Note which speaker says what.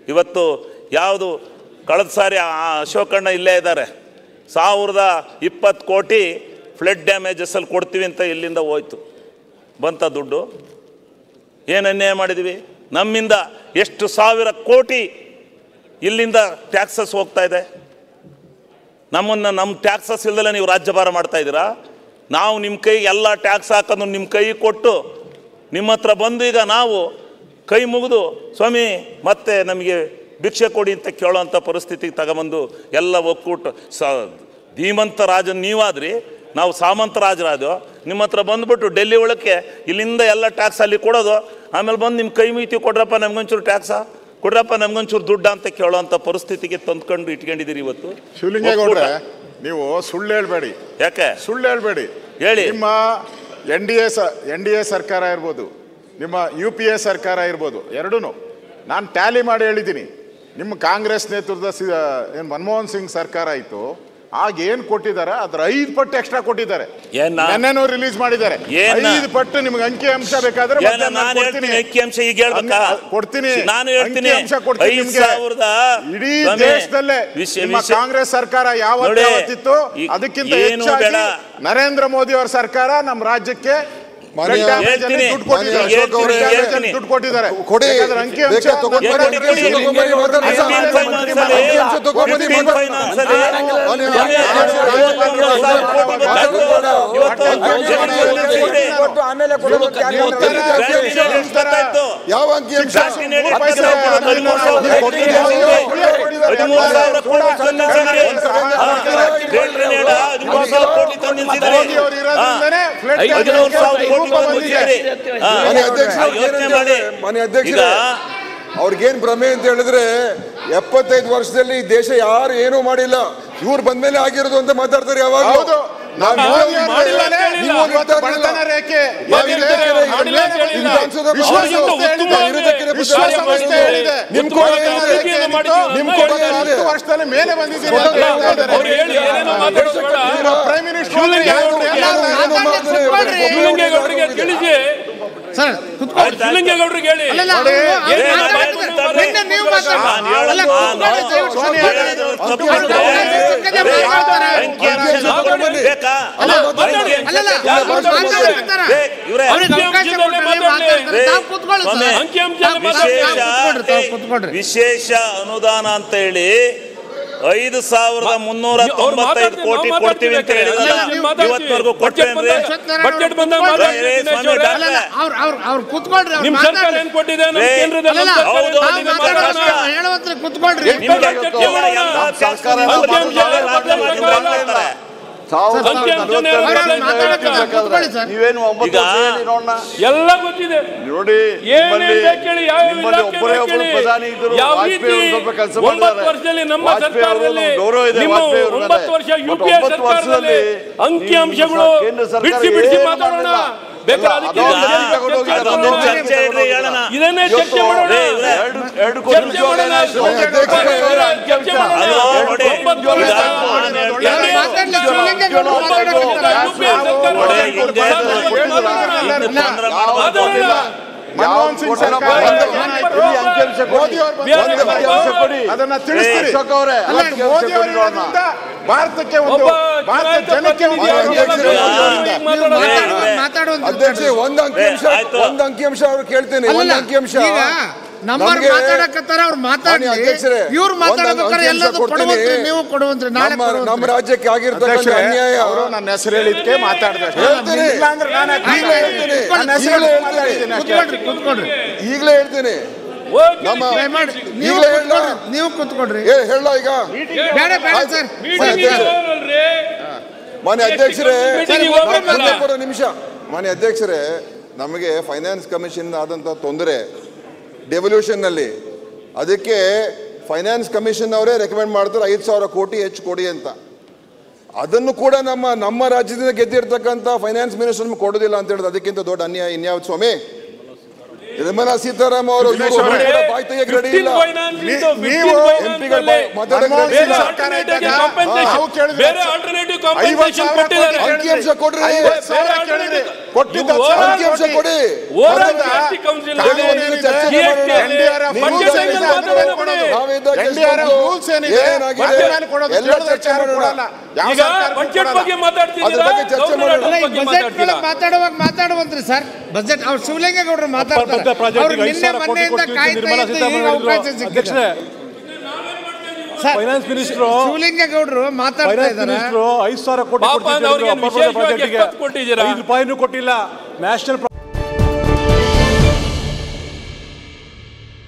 Speaker 1: ಇವತ್ತು ಯಾವುದು ಕಳೆದ ಸಾರಿ ಆ ಅಶೋಕಣ್ಣ ಇಲ್ಲೇ ಇದ್ದಾರೆ ಸಾವಿರದ ಇಪ್ಪತ್ತು ಕೋಟಿ ಫ್ಲಡ್ ಡ್ಯಾಮೇಜಸಲ್ಲಿ ಕೊಡ್ತೀವಿ ಅಂತ ಇಲ್ಲಿಂದ ಹೋಯ್ತು ಬಂತ ದುಡ್ಡು ಏನು ಅನ್ಯಾಯ ಮಾಡಿದ್ವಿ ನಮ್ಮಿಂದ ಎಷ್ಟು ಸಾವಿರ ಕೋಟಿ ಇಲ್ಲಿಂದ ಟ್ಯಾಕ್ಸಸ್ ಹೋಗ್ತಾ ಇದೆ ನಮ್ಮನ್ನು ನಮ್ಮ ಟ್ಯಾಕ್ಸಸ್ ಇಲ್ದಲೆ ನೀವು ರಾಜ್ಯಭಾರ ಮಾಡ್ತಾ ಇದ್ದೀರಾ ನಾವು ನಿಮ್ಮ ಕೈ ಎಲ್ಲ ಟ್ಯಾಕ್ಸ್ ಹಾಕೋದು ನಿಮ್ಮ ಕೈ ಕೊಟ್ಟು ನಿಮ್ಮ ಹತ್ರ ಬಂದು ಈಗ ನಾವು ಕೈ ಮುಗಿದು ಸ್ವಾಮಿ ಮತ್ತೆ ನಮಗೆ ಭಿಕ್ಷೆ ಕೊಡಿ ಅಂತ ಕೇಳೋಂಥ ಪರಿಸ್ಥಿತಿಗೆ ತಗೊಂಬಂದು ಎಲ್ಲ ಒಕ್ಕೂಟ ಸ ಧೀಮಂತ ರಾಜನ್ ನೀವಾದ್ರಿ ನಾವು ಸಾಮಂತ ರಾಜರಾದು ನಿಮ್ಮ ಹತ್ರ ಬಂದ್ಬಿಟ್ಟು ಡೆಲ್ಲಿ ಒಳಕ್ಕೆ ಇಲ್ಲಿಂದ ಎಲ್ಲ ಟ್ಯಾಕ್ಸ್ ಅಲ್ಲಿ ಕೊಡೋದು ಆಮೇಲೆ ಬಂದು ನಿಮ್ಮ ಕೈ ಮುಗಿತಿ ಕೊಡ್ರಪ್ಪ ನಮ್ಗೊಂಚೂರು ಟ್ಯಾಕ್ಸಾ ಕೊಡ್ರಪ್ಪ ನಮ್ಗೊಂಚೂರು ದುಡ್ಡ ಅಂತ ಕೇಳೋಂಥ ಪರಿಸ್ಥಿತಿಗೆ ತಂದ್ಕೊಂಡು ಇಟ್ಕೊಂಡಿದ್ದೀರಿ ಇವತ್ತು
Speaker 2: ಶಿವಲಿಂಗೇಗೌಡ್ರೆ
Speaker 1: ಒಕ್ಕೂಟ.
Speaker 2: ನೀವು ಸುಳ್ಳು ಹೇಳ್ಬೇಡಿ
Speaker 1: ಯಾಕೆ
Speaker 2: ಸುಳ್ಳು ಹೇಳ್ಬೇಡಿ
Speaker 1: ಹೇಳಿ.
Speaker 2: ನಿಮ್ಮ N D A N D A ಸರ್ಕಾರ ಇರ್ಬೋದು ನಿಮ್ಮ ಯು ಪಿ ಎ ಸರ್ಕಾರ ಇರ್ಬೋದು ಎರಡೂ ನಾನು ಟ್ಯಾಲಿ ಮಾಡಿ ಹೇಳಿದ್ದೀನಿ ನಿಮ್ಮ ಕಾಂಗ್ರೆಸ್ ನೇತೃತ್ವದ ಸಿ ಏನು ಮನಮೋಹನ್ ಸಿಂಗ್ ಸರ್ಕಾರ ಆಯಿತು ಆಗ ಏನು ಕೊಟ್ಟಿದ್ದಾರೆ ಅದ್ರ ಐದು ಪಟ್ಟು ಎಕ್ಸ್ಟ್ರಾ ಕೊಟ್ಟಿದ್ದಾರೆ
Speaker 1: ಏನ್ನ?
Speaker 2: ನೆನ್ನೆನೂ ರಿಲೀಸ್ ಮಾಡಿದ್ದಾರೆ
Speaker 1: ಏನ್ನ?
Speaker 2: ಐದು ಪಟ್ಟು ನಿಮ್ಗೆ ಅಂಕಿ ಅಂಶ ಬೇಕಾದ್ರೆ
Speaker 1: ಏನ
Speaker 2: ಮತ್ತೆ ನಾನು
Speaker 1: ನಾನು
Speaker 2: ಕೊಡ್ತೀನಿ.
Speaker 1: ಹೇಳ್ತೀನಿ ಅಂಕಿಅಂಶ ಈಗ ಹೇಳ್ಬೇಕಾ
Speaker 2: ಅನ್- ಕೊಡ್ತೀನಿ
Speaker 1: ನಾನು ಹೇಳ್ತೀನಿ
Speaker 2: ಅಂಕಿಅಂಶ ಕೊಡ್ತೀನಿ
Speaker 1: ಐದು
Speaker 2: ನಿಮ್ಗೆ.
Speaker 1: ಸಾವಿರದ
Speaker 2: ಇಡೀ
Speaker 1: ಸ್ವಾಮಿ,
Speaker 2: ದೇಶದಲ್ಲೇ
Speaker 1: ವಿಷಯ-
Speaker 2: ನಿಮ್ಮ
Speaker 1: ವಿಷಯ-
Speaker 2: ಕಾಂಗ್ರೆಸ್ ಸರ್ಕಾರ ಯಾವತ್ತು
Speaker 1: ನೋಡಿ,
Speaker 2: ಯಾವತ್ತಿತ್ತು
Speaker 1: ಈ-
Speaker 2: ಅದಕ್ಕಿಂತ
Speaker 1: ಏನು
Speaker 2: ಹೆಚ್ಚಾಗಿ
Speaker 1: ಬೇಡ.
Speaker 2: ನರೇಂದ್ರ ಮೋದಿ ಅವರ ಸರ್ಕಾರ ನಮ್ಮ ರಾಜ್ಯಕ್ಕೆ
Speaker 3: ಮಾನ್ಯ-
Speaker 2: blood damage ಅಲ್ಲಿ
Speaker 1: ಹೇಳ್ತೀನಿ.
Speaker 2: ದುಡ್ಡು ಕೊಟ್ಟಿದ್ದಾರೆ.
Speaker 1: ಮಾನ್ಯ ಅಶೋಕ್ ಅವರೇ,
Speaker 2: blood damage ಅಲ್ಲಿ
Speaker 1: ಹೇಳ್ತೀನಿ.
Speaker 2: ದುಡ್ಡು ಕೊಟ್ಟಿದ್ದಾರೆ
Speaker 3: ಕೊಡಿ
Speaker 2: ಬೇಕಾದ್ರೆ ಅಂಕಿಅಂಶ
Speaker 3: ಬೇಕಾದ್ರೆ ತಗೊಂಡ್
Speaker 2: ನಾನು
Speaker 3: ಬನ್ನಿ,
Speaker 1: ಕೊಡಿ, ಕೊಡಿ.
Speaker 3: ತಗೊಂಡ್ ಬನ್ನಿ, ಮಾತಾಡಿ ಸರ್.
Speaker 1: Fifteen finance ಅಲ್ಲಿ-
Speaker 3: ಅಂಕಿಅಂಶ ತಗೊಂಡ್ ಬನ್ನಿ,
Speaker 1: Fifteen
Speaker 3: ಮಾತಾಡಿ.
Speaker 1: finance ಅಲ್ಲಿ-
Speaker 3: ಮಾನ್ಯ-
Speaker 1: ಮಾನ್ಯ ಐವತ್ತೊಂಬತ್ತು ಸಾವಿರ ಕೋಟಿ ಬಂದಾಯ್ತು. ಇವತ್ತು ಜಮೀನುಗಳಿಗೆ
Speaker 4: ಕೊಟ್ಟು ಆಮೇಲೆ ಕೊಡೋದು
Speaker 3: ನೀವು ತೆರಿಗೆ ಜಾಸ್ತಿ
Speaker 1: ಬ್ಯಾಂಕಿನ
Speaker 3: ಹಾಕ್ಸಿ.
Speaker 1: ಎಷ್ಟು ಗೊತ್ತಾಯ್ತು?
Speaker 3: ಯಾವ ಅಂಕಿಅಂಶ
Speaker 1: ಬ್ಯಾಂಕಿನ ಎಷ್ಟು ಹತ್ತು ಸಾವಿರ ಕೊಡೋದು, ಹದಿಮೂರು ಸಾವಿರ
Speaker 3: ನೀವು
Speaker 1: ಕೋಟಿ
Speaker 3: ಕೊಟ್ಟಿದ್ದೀರಿ.
Speaker 1: ಹದಿಮೂರು ಸಾವಿರ ಕೋಟಿ ತಂದಿದ್ದೀರಿ. ಹಾ, ಬೇಡ್ರಿ ನೇಡ, ಹದಿಮೂರು ಸಾವಿರ ಕೋಟಿ ತಂದಿದ್ದೀರಿ.
Speaker 2: ಮೋದಿ ಅವರು ಇರೋದ್ರಿಂದನೇ flood damage
Speaker 1: ಹದಿಮೂರು ಸಾವಿರ ಕೋಟಿ
Speaker 2: ರೂಪ ಬಂದಿದೆ.
Speaker 1: ತಂದಿದ್ದೀರಿ. ಹಾ.
Speaker 3: ಮಾನ್ಯ ಅಧ್ಯಕ್ಷರು
Speaker 1: ಯೋಚನೆ ಮಾಡಿ
Speaker 3: ಮಾನ್ಯ ಅಧ್ಯಕ್ಷರೇ
Speaker 1: ಈಗ
Speaker 3: ಅವ್ರಿಗೇನ್ ಭ್ರಮೆ ಅಂತ ಹೇಳಿದ್ರೆ ಎಪ್ಪತ್ತೈದು ವರ್ಷದಲ್ಲಿ ಈ ದೇಶ ಯಾರು ಏನೂ ಮಾಡಿಲ್ಲ ಇವ್ರು ಬಂದ್ಮೇಲೆ ಆಗಿರೋದು ಅಂತ ಮಾತಾಡ್ತಾರೆ ಯಾವಾಗ
Speaker 2: ಹೌದು
Speaker 3: ನಾವ್
Speaker 2: ಮೋದಿ ಅವರು
Speaker 3: ಮಾಡಿಲ್ಲ
Speaker 2: ಮಾಡಿಲ್ಲ
Speaker 3: ಅಂತ ಹೇಳಿಲ್ಲ.
Speaker 2: ನೀವು ಇವತ್ತು ಬಡತನ ರೇಖೆ
Speaker 3: ಯಾಕೆ
Speaker 2: ಏನಿದೆ?
Speaker 3: ಹೇಳಿಲ್ಲ?
Speaker 2: ಮಾಡಿಲ್ಲ ಅಂತ ಹೇಳಿಲ್ಲ.
Speaker 3: ವಿಧಾನಸೌಧ
Speaker 2: ವಿಶ್ವಸಂಸ್ಥೆ ಹೇಳಿದೆ.
Speaker 3: ಇರೋದಕ್ಕಿಂತ
Speaker 2: ವಿಶ್ವಸಂಸ್ಥೆ ಹೇಳಿದೆ.
Speaker 3: ನಿಮ್
Speaker 2: ಉತ್ತಮ
Speaker 3: ಕೊಡುಗೆ
Speaker 2: ರೇಖೆ
Speaker 3: ಏನಿದೆ?
Speaker 2: ಏನಿತ್ತು?
Speaker 3: ನಿಮ್
Speaker 2: ನಿಮ್ಮ
Speaker 3: ಕೊಡುಗೆ
Speaker 2: ಕೊಡುಗೆ
Speaker 3: ಏನಿದೆ?
Speaker 2: ಹತ್ತು ವರ್ಷದಲ್ಲಿ ಮೇಲೆ ಬಂದಿದ್ದೀರಿ ಅಂತ
Speaker 3: ಕೊಡುಗೆ
Speaker 2: ಹೇಳ್ತಾ ಇದ್ದಾರೆ.
Speaker 3: ಅವ್ರು
Speaker 5: ಹೇಳಿ, ಏನೇನೋ ಮಾತಾಡೋದು ಬೇಡ.
Speaker 2: ನಿಮ್ಮ ಪ್ರೈಮ್ ಮಿನಿಸ್ಟರ್
Speaker 5: ಶಿವಲಿಂಗೇಗೌಡರು
Speaker 2: ಎಲ್ಲ
Speaker 3: ಏನು- ಏನು
Speaker 2: ಮಾತಾಡ್ತಾರೆ.
Speaker 3: ಮಾಡ್ತಾರೆ?
Speaker 5: ಶಿವಲಿಂಗೇಗೌಡರಿಗೆ ತಿಳಿಸಿ
Speaker 6: ಸರ್ ಕುತ್ಕೊಳ್ಳಿ
Speaker 5: ಶಿವಲಿಂಗೇಗೌಡರಿಗೆ ಹೇಳಿ
Speaker 6: ಅಲ್ಲಲ್ಲ,
Speaker 2: ನೋಡಿ,
Speaker 6: ಅವ್ರು- ಅವ್ರು
Speaker 1: ಏನು
Speaker 6: ಮಾತಾಡ್ತಾರೆ.
Speaker 1: ಮಾತಾಡ್ತಾರೆ?
Speaker 6: ನಿನ್ನೆ ನೀವು ಮಾತಾಡ್ತಾರೆ.
Speaker 1: ನಾನು ಹೇಳೋದು
Speaker 6: ಅಲ್ಲ,
Speaker 1: ನಾನು
Speaker 6: ಕುತ್ಕೊಳ್ಳಿ, ದಯವಿಟ್ಟು
Speaker 2: ಸೋನಿಯಾ
Speaker 6: ಕುತ್ಕೊಳ್ಳಿ.
Speaker 2: ಗಾಂಧಿ ಅವರು
Speaker 1: ತಪ್ಪು
Speaker 6: ಕುತ್ಕೊಳ್ಳಿ.
Speaker 1: ಮಾಡಿದ್ರೆ
Speaker 6: ಕುತ್ಕೊಳ್ಳಿ. ಮಾತಾಡ್ತಾರೆ.
Speaker 1: ಅಂಕಿಅಂಶ
Speaker 3: ತಗೊಂಡ್ ಬನ್ನಿ.
Speaker 1: ಬೇಕಾ?
Speaker 6: ಅಲ್ಲ,
Speaker 1: ಅಂಕಿಅಂಶ
Speaker 6: ಅಲ್ಲಲ್ಲ,
Speaker 1: ಯಾರು
Speaker 6: ಅವ್ರು
Speaker 1: ಮಾತಾಡ್ತಾರೆ?
Speaker 6: ಮಾತಾಡ್ತಾರೆ.
Speaker 1: ಏ, ಇವ್ರೇ,
Speaker 6: ಅವ್ರಿಗೆ ಅವಕಾಶ ಕೊಟ್ರೆ ಮಾತಾಡ್ತಾರೆ. ತಾವು ಕುತ್ಕೊಳ್ಳಿ ಸರ್.
Speaker 1: ಸ್ವಾಮಿ,
Speaker 5: ಅಂಕಿಅಂಶದಲ್ಲಿ
Speaker 6: ತಾವು
Speaker 1: ವಿಶೇಷ
Speaker 6: ಕುತ್ಕೊಳ್ರಿ, ತಾವು ಕುತ್ಕೊಳ್ರಿ.
Speaker 1: ವಿಶೇಷ ಅನುದಾನ ಅಂತ ಹೇಳಿ ಐದು ಸಾವಿರದ ಮುನ್ನೂರ
Speaker 5: ಅವ್ರು
Speaker 1: ತೊಂಬತ್ತೈದು
Speaker 5: ಮಾತಾಡ್ತಾರೆ,
Speaker 1: ಕೋಟಿ
Speaker 5: ನಾವು
Speaker 1: ಕೊಡ್ತೀವಿ ಅಂತ
Speaker 5: ಮಾತಾಡ್ತೀವಿ.
Speaker 1: ಹೇಳಿದ್ರಲ್ಲ
Speaker 5: ನೀವು ಮಾತಾಡ್ತೀವಿ.
Speaker 1: ಇವತ್ತಿನವರೆಗೂ
Speaker 5: ಬಜೆಟ್
Speaker 1: ಕೊಟ್ಟೇನ್ರಿ
Speaker 5: ಬಂದಾಗ- ಬಜೆಟ್ ಬಂದಾಗ
Speaker 1: ಏ,
Speaker 5: ಮಾತಾಡ್ತೀವಿ,
Speaker 1: ಏ, ಸ್ವಾಮಿ,
Speaker 5: ದಿನೇಶ್ ಅವರೇ.
Speaker 6: ಅಲ್ಲಲ್ಲ, ಅವ್ರು ಅವ್ರು ಅವ್ರು ಕುತ್ಕೊಳ್ರಿ ಅವ್ರು
Speaker 5: ನಿಮ್ ಸರ್ಕಾರ
Speaker 6: ಮಾತಾಡ್ರಿ.
Speaker 5: ಏನ್ ಕೊಟ್ಟಿದೆ ನಮ್ಮ
Speaker 1: ಏ,
Speaker 5: ಕೇಂದ್ರದಲ್ಲಿ ನಮ್ಮ
Speaker 6: ಅಲ್ಲಲ್ಲ,
Speaker 5: ಸರ್ಕಾರ
Speaker 1: ಹೌದು,
Speaker 5: ಏನ್
Speaker 6: ತಾವು
Speaker 1: ನಿಮ್ಮ
Speaker 5: ಕೊಟ್ಟಿದೆ?
Speaker 1: ಕಷ್ಟ.
Speaker 6: ಮಾತಾಡೋದು ಹೇಳುವಂತ್ರೆ ಕುತ್ಕೊಳ್ರಿ
Speaker 1: ನಿಮ್ಗೆ
Speaker 5: ಚರ್ಚೆ ಮಾಡೋಣ.
Speaker 1: ಎಲ್ಲ ಟ್ಯಾಕ್ಸ್
Speaker 3: ಸರ್ಕಾರ
Speaker 1: ಎಲ್ಲ
Speaker 5: ಅಂಕಿಅಂಶ
Speaker 1: ರಾಜ್ಯ
Speaker 5: ಮಾತಾಡ್ತಾರೆ.
Speaker 1: ಮಾಡ್ತಾರೆ.
Speaker 5: ಅಂಕಿಅಂಶನೇ
Speaker 6: ಅವ್ರು ಅವ್ರು
Speaker 5: ಮಾತಾಡ್ತಾರೆ.
Speaker 6: ಮಾತಾಡಕ್ಕೆ ಕುತ್ಕೊಳ್ಳಿ ಸರ್
Speaker 7: ನೀವೇನು ಒಂಬತ್ತು
Speaker 1: ಈಗ
Speaker 7: ವರ್ಷ ಹೇಳಿ ನೋಡೋಣ
Speaker 5: ಎಲ್ಲ ಗೊತ್ತಿದೆ
Speaker 7: ನೋಡಿ
Speaker 5: ಏನ್
Speaker 7: ನಿಮ್ಮಲ್ಲಿ
Speaker 5: ಹೇಳ್ಬೇಕು ಹೇಳಿ, ಯಾವ
Speaker 7: ನಿಮ್ಮಲ್ಲಿ
Speaker 5: ಇಲಾಖೆ
Speaker 7: ಒಬ್ಬರೇ
Speaker 5: ಬೇಕು
Speaker 7: ಒಬ್ಬರು
Speaker 5: ಹೇಳಿ.
Speaker 7: ಪ್ರಧಾನಿ ಇದ್ರು
Speaker 5: ಯಾವ
Speaker 7: ವಾಜಪೇಯಿ
Speaker 5: ರೀತಿ
Speaker 7: ಅವರು ಸ್ವಲ್ಪ ಕೆಲಸ
Speaker 5: ಒಂಬತ್ತು
Speaker 7: ಮಾಡಿದ್ದಾರೆ
Speaker 5: ವರ್ಷದಲ್ಲಿ ನಮ್ಮ
Speaker 7: ವಾಜಪೇಯಿ ಅವರು
Speaker 5: ಸರ್ಕಾರದಲ್ಲಿ
Speaker 7: ನಮ್ಗೆ ಗೌರವ ಇದೆ
Speaker 5: ನಿಮ್ಮ
Speaker 7: ವಾಜಪೇಯಿ ಅವ್ರ ಮೇಲೆ.
Speaker 5: ಒಂಬತ್ತು ವರ್ಷ ಯು
Speaker 7: ಬಟ್
Speaker 5: ಪಿ ಎ
Speaker 7: ಒಂಬತ್ತು
Speaker 5: ಸರ್ಕಾರದಲ್ಲಿ
Speaker 7: ವರ್ಷದಲ್ಲಿ
Speaker 5: ಅಂಕಿಅಂಶಗಳು
Speaker 7: ಈ ಕೇಂದ್ರ ಸರ್ಕಾರ
Speaker 5: ಬಿಡಿಸಿ ಬಿಡಿಸಿ
Speaker 7: ಏನು
Speaker 5: ಮಾತಾಡೋಣ
Speaker 7: ಮಾಡಿಲ್ಲ.
Speaker 5: ಬೇಕಾದ್ರೆ
Speaker 7: ಅಲ್ಲ,
Speaker 5: ಅದಕ್ಕೆ
Speaker 7: ಅದೊಂದು
Speaker 5: ಚರ್ಚೆ
Speaker 7: ತಗೊಂಡು ಹೋಗಿ
Speaker 5: ಮಾಡೋಣ.
Speaker 7: ಅದೊಂದು
Speaker 1: ಚರ್ಚೆ ಇಡ್ರಿ ಹೇಳೋಣ
Speaker 5: ಇದನ್ನೇ ಚರ್ಚೆ ಮಾಡೋಣ
Speaker 1: ಏ, ಇವ್ರೇ,
Speaker 7: ಎರಡು ಎರಡು ಕೋಟಿ
Speaker 5: ಚರ್ಚೆ ಮಾಡೋಣ ಚರ್ಚೆ ಮಾಡೋಣ
Speaker 1: ಅಲ್ಲೋ, ನೋಡಿ,
Speaker 5: ಒಂಬತ್ತು
Speaker 1: ಈಗ
Speaker 5: ವರ್ಷ
Speaker 1: ನಾನು ಹೇಳ್ತೀನಿ.
Speaker 6: ಯಾರು ಮಾತಾಡ್ಲಿ? ಶಿವಲಿಂಗೇಗೌಡರು ಮಾತಾಡಕ್ಕೆ
Speaker 2: ಮನಮೋಹನ್ ಸಿಂಗ್ ಸರ್ಕಾರ ಏನಾಯ್ತು? ಮೋದಿ ಅವರು ಬಂದ ಮೇಲೆ ಅದನ್ನ ತಿಳಿಸ್ತೀರಿ
Speaker 7: ಅಶೋಕ್ ಅವರೇ
Speaker 2: ಅಲ್ಲ, ಮೋದಿ ಅವರು ಇರೋದ್ರಿಂದ ಭಾರತಕ್ಕೆ ಒಂದು
Speaker 5: ಒಬ್ಬ
Speaker 2: ಭಾರತ ಜನಕ್ಕೆ ಒಂದು
Speaker 6: ಮಾತಾಡುವಂತ
Speaker 3: ಅಧ್ಯಕ್ಷ ಒಂದ್ ಅಂಕಿಅಂಶ
Speaker 1: ಏ, ಆಯ್ತು.
Speaker 3: ಒಂದ್ ಅಂಕಿಅಂಶ ಅವ್ರು ಕೇಳ್ತೀನಿ ಒಂದ್
Speaker 6: ಅಲ್ಲ
Speaker 3: ಅಂಕಿಅಂಶ
Speaker 6: ಈಗ ನಮ್ಮವ್ರು
Speaker 3: ನಮ್ಗೆ-
Speaker 6: ಮಾತಾಡಕತ್ತಾರ ಅವ್ರು ಮಾತಾಡ್ಲಿ
Speaker 3: ಮಾನ್ಯ ಅಧ್ಯಕ್ಷರೇ,
Speaker 6: ಇವ್ರು
Speaker 3: ಒಂದ್
Speaker 6: ಮಾತಾಡ್ಬೇಕಾದ್ರೆ
Speaker 3: ಅಂಕಿಅಂಶ
Speaker 6: ಎಲ್ಲದೂ
Speaker 3: ಕೊಡ್ತೀನಿ.
Speaker 6: ಕೊಡುವಂತ್ರಿ ನೀವು ಕೊಡುವಂತ್ರಿ ನಾಳೆ
Speaker 3: ನಮ್ಮ ನಮ್ಮ
Speaker 6: ಕೊಡುವಂತ್ರಿ.
Speaker 3: ರಾಜ್ಯಕ್ಕೆ ಆಗಿರ್ತಕ್ಕಂಥ ಅನ್ಯಾಯ
Speaker 2: ಅವರು ನನ್ನ ಹೆಸರು ಹೇಳಿದ್ಕೆ ಮಾತಾಡಿದೆ
Speaker 3: ಹೇಳ್ತೀನಿ.
Speaker 2: ಇಲ್ಲ ಅಂದ್ರೆ ನಾನು ಯಾಕೆ
Speaker 3: ಈಗಲೇ
Speaker 2: ಮಾತಾಡ್ತೀನಿ?
Speaker 3: ಹೇಳ್ತೀನಿ.
Speaker 2: ನನ್ನ ಹೆಸರು
Speaker 3: ಈಗಲೇ
Speaker 2: ಹೇಳಿ
Speaker 3: ಹೇಳ್ತೀನಿ.
Speaker 2: ಮಾತಾಡಿದ್ದೀನಿ ಅಷ್ಟೇ.
Speaker 6: ಕುತ್ಕೊಳ್ರಿ ಕುತ್ಕೊಳ್ರಿ
Speaker 3: ಈಗಲೇ ಹೇಳ್ತೀನಿ ನಮ್ಮ
Speaker 6: ದಯಮಾಡಿ ನೀವು
Speaker 3: ಈಗಲೇ ಹೇಳ
Speaker 6: ಕುತ್ಕೊಳ್ರಿ ನೀವು ಕುತ್ಕೊಳ್ರಿ
Speaker 3: ಏ ಹೇಳ ಈಗ
Speaker 6: ಬೇಡ ಬೇಡ
Speaker 3: ಆಯ್ತು.
Speaker 6: ಸರ್
Speaker 5: ಮೀಟಿಂಗ್ ಇರೋರಲ್ರಿ.
Speaker 3: ಮಾನ್ಯ ಅಧ್ಯಕ್ಷರೇ
Speaker 5: ಮೀಟಿಂಗ್
Speaker 3: ನಾವು
Speaker 5: ಒಬ್ಬರೇ
Speaker 3: ಮುಂದೆ
Speaker 5: ಮಾತಾಡ.
Speaker 3: ಕೊಡೋ ನಿಮಿಷ ಮಾನ್ಯ ಅಧ್ಯಕ್ಷರೇ ನಮಗೆ ಫೈನಾನ್ಸ್ ಕಮಿಷನ್ ಆದಂಥ ತೊಂದರೆ ಡೆವಲ್ಯೂಷನ್ನಲ್ಲಿ ಅದಕ್ಕೆ ಫೈನಾನ್ಸ್ ಕಮಿಷನ್ ಅವರೇ ರೆಕಮೆಂಡ್ ಮಾಡ್ತಾರೆ ಐದು ಸಾವಿರ ಕೋಟಿ ಹೆಚ್ಚು ಕೊಡಿ ಅಂತ ಅದನ್ನು ಕೂಡ ನಮ್ಮ ನಮ್ಮ ರಾಜ್ಯದಿಂದ ಗೆದ್ದಿರ್ತಕ್ಕಂಥ ಫೈನಾನ್ಸ್ ಮಿನಿಸ್ಟರ್ ನಮ್ಗೆ ಕೊಡೋದಿಲ್ಲ ಅಂತ ಹೇಳಿದ್ರೆ ಅದಕ್ಕಿಂತ ದೊಡ್ಡ ಅನ್ಯಾಯ ಇನ್ಯಾವ್ದು ಸ್ವಾಮಿ ನಿರ್ಮಲಾ ಸೀತಾರಾಮ್ ಅವರು
Speaker 2: ದಿನೇಶ್ ಅವರೇ,
Speaker 3: ಬಾಯ್ ತೆಗಿಯಕ್ಕೆ ರೆಡಿ
Speaker 5: 15
Speaker 3: ಇಲ್ಲ
Speaker 5: finance ಇದು,
Speaker 2: ನೀವು
Speaker 5: 15
Speaker 3: ಎಂಪಿಗಳು
Speaker 5: finance ಅಲ್ಲಿ
Speaker 3: ಮಾತಾಡಕ್ಕೆ
Speaker 2: ಮನಮೋಹನ್
Speaker 3: ready
Speaker 5: ಬೇರೆ
Speaker 3: ಇಲ್ಲ.
Speaker 2: ಸರ್ಕಾರ
Speaker 5: alternative
Speaker 2: ಇದ್ದಾಗ
Speaker 5: compensation,
Speaker 2: ನಾವು ಕೇಳಿದ್ವಿ.
Speaker 5: ಬೇರೆ alternative
Speaker 2: ಐವತ್ತು
Speaker 5: compensation
Speaker 2: ಸಾವಿರ
Speaker 5: ಕೊಟ್ಟಿದ್ದಾರೆ.
Speaker 2: ಕೋಟಿ
Speaker 3: ಅಂಕಿಅಂಶ ಕೊಡ್ರಿ
Speaker 2: ಐವತ್ತು ಸಾವಿರ
Speaker 5: ಬೇರೆ
Speaker 2: ಕೇಳಿದ್ರಿ.
Speaker 5: alternative-
Speaker 2: ಕೊಟ್ಟಿದ್ದ
Speaker 5: ನೀವು
Speaker 2: ಸಾವಿರ
Speaker 3: ಅಂಕಿಅಂಶ
Speaker 2: ಕೋಟಿ.
Speaker 3: ಕೊಡಿ
Speaker 5: Overall
Speaker 2: ಅದರಿಂದ
Speaker 5: GST council
Speaker 2: ಕಾನೂನು
Speaker 5: ಅಲ್ಲಿ
Speaker 2: ಏನಿದೆ?
Speaker 3: ಚರ್ಚೆ
Speaker 5: GST
Speaker 3: ಮಾಡೋಣ.
Speaker 5: ಅಲ್ಲಿ
Speaker 2: NDRF
Speaker 5: budget
Speaker 2: budget
Speaker 5: cycle
Speaker 2: cycle
Speaker 5: ಮಾತಾಡೋಣ
Speaker 2: ಕೊಡೋದು.
Speaker 3: ಕೇಳೋಕೆ ಎಷ್ಟು
Speaker 2: NDRF
Speaker 3: ಬಂತು?
Speaker 2: rules ಏನಿದೆ?
Speaker 3: ಏನಾಗಿದೆ?
Speaker 2: ಬಾಕಿ ಮೇಲೆ ಕೊಡೋದು
Speaker 3: ಎಲ್ಲ
Speaker 2: ಕೇಳಿದ್ರೆ
Speaker 3: ಚರ್ಚೆ
Speaker 2: ಯಾರು
Speaker 3: ಮಾಡೋಣ
Speaker 2: ಕೊಡಲ್ಲ. ಯಾವ
Speaker 5: ಈಗ
Speaker 2: ಸರ್ಕಾರಕ್ಕೂ
Speaker 5: ಬಜೆಟ್
Speaker 2: ಕೊಡಲ್ಲ.
Speaker 5: ಬಗ್ಗೆ ಮಾತಾಡ್ತಿದ್ದೀರಾ
Speaker 3: ಅದ್ರ ಬಗ್ಗೆ ಚರ್ಚೆ
Speaker 5: ಗೌರ್ನರ್
Speaker 3: ಮಾಡೋಣ.
Speaker 6: ಅಲ್ಲ ಈ
Speaker 5: ಬಗ್ಗೆ
Speaker 6: ಬಜೆಟ್
Speaker 5: ಮಾತಾಡ್ತೀರಾ
Speaker 6: ಮಾತಾಡುವಾಗ ಮಾತಾಡುವಂತ್ರಿ ಸರ್ ಬಜೆಟ್ ಅವ್ರು ಶಿವಲಿಂಗೇಗೌಡರು ಮಾತಾಡ್ತಾರೆ
Speaker 4: ಅರ್ಪಣೆ ಪ್ರಾಜೆಕ್ಟಿಗೆ
Speaker 6: ಅವ್ರು
Speaker 4: ಐದು
Speaker 6: ನಿನ್ನೆ
Speaker 4: ಸಾವಿರ ಕೋಟಿ
Speaker 6: ಮೊನ್ನೆಯಿಂದ
Speaker 4: ಕೊಡ್ತೀವಿ ಅಂತ
Speaker 6: ಕಾಯ್ತಾ
Speaker 4: ನಿರ್ಮಲಾ
Speaker 6: ಇದ್ದು
Speaker 4: ಸೀತಾರಾಮನ್
Speaker 6: ಈಗ ಅವಕಾಶ
Speaker 4: ಹೇಳಿದ್ರು.
Speaker 6: ಸಿಕ್ಕಿದೆ
Speaker 4: ಅಧ್ಯಕ್ಷರೇ
Speaker 6: ಸರ್
Speaker 4: ಫೈನಾನ್ಸ್ ಮಿನಿಸ್ಟ್ರು
Speaker 6: ಶಿವಲಿಂಗೇಗೌಡರು ಮಾತಾಡ್ತಾ
Speaker 4: ಫೈನಾನ್ಸ್
Speaker 6: ಇದ್ದಾರೆ
Speaker 4: ಮಿನಿಸ್ಟ್ರು ಐದು ಸಾವಿರ ಕೋಟಿ
Speaker 5: ಪಾಪ
Speaker 4: ಕೊಡ್ತಿದ್ರು
Speaker 5: ಅವ್ರಿಗೆ
Speaker 4: ಅಪರ್ಣದ
Speaker 5: ವಿಶೇಷವಾಗಿ
Speaker 4: ಪ್ರಾಜೆಕ್ಟಿಗೆ
Speaker 5: ಎಷ್ಟೊತ್ತು ಕೊಟ್ಟಿದ್ದೀರಾ?
Speaker 4: ಐದು ರೂಪಾಯಿನೂ ಕೊಟ್ಟಿಲ್ಲ ನ್ಯಾಷನಲ್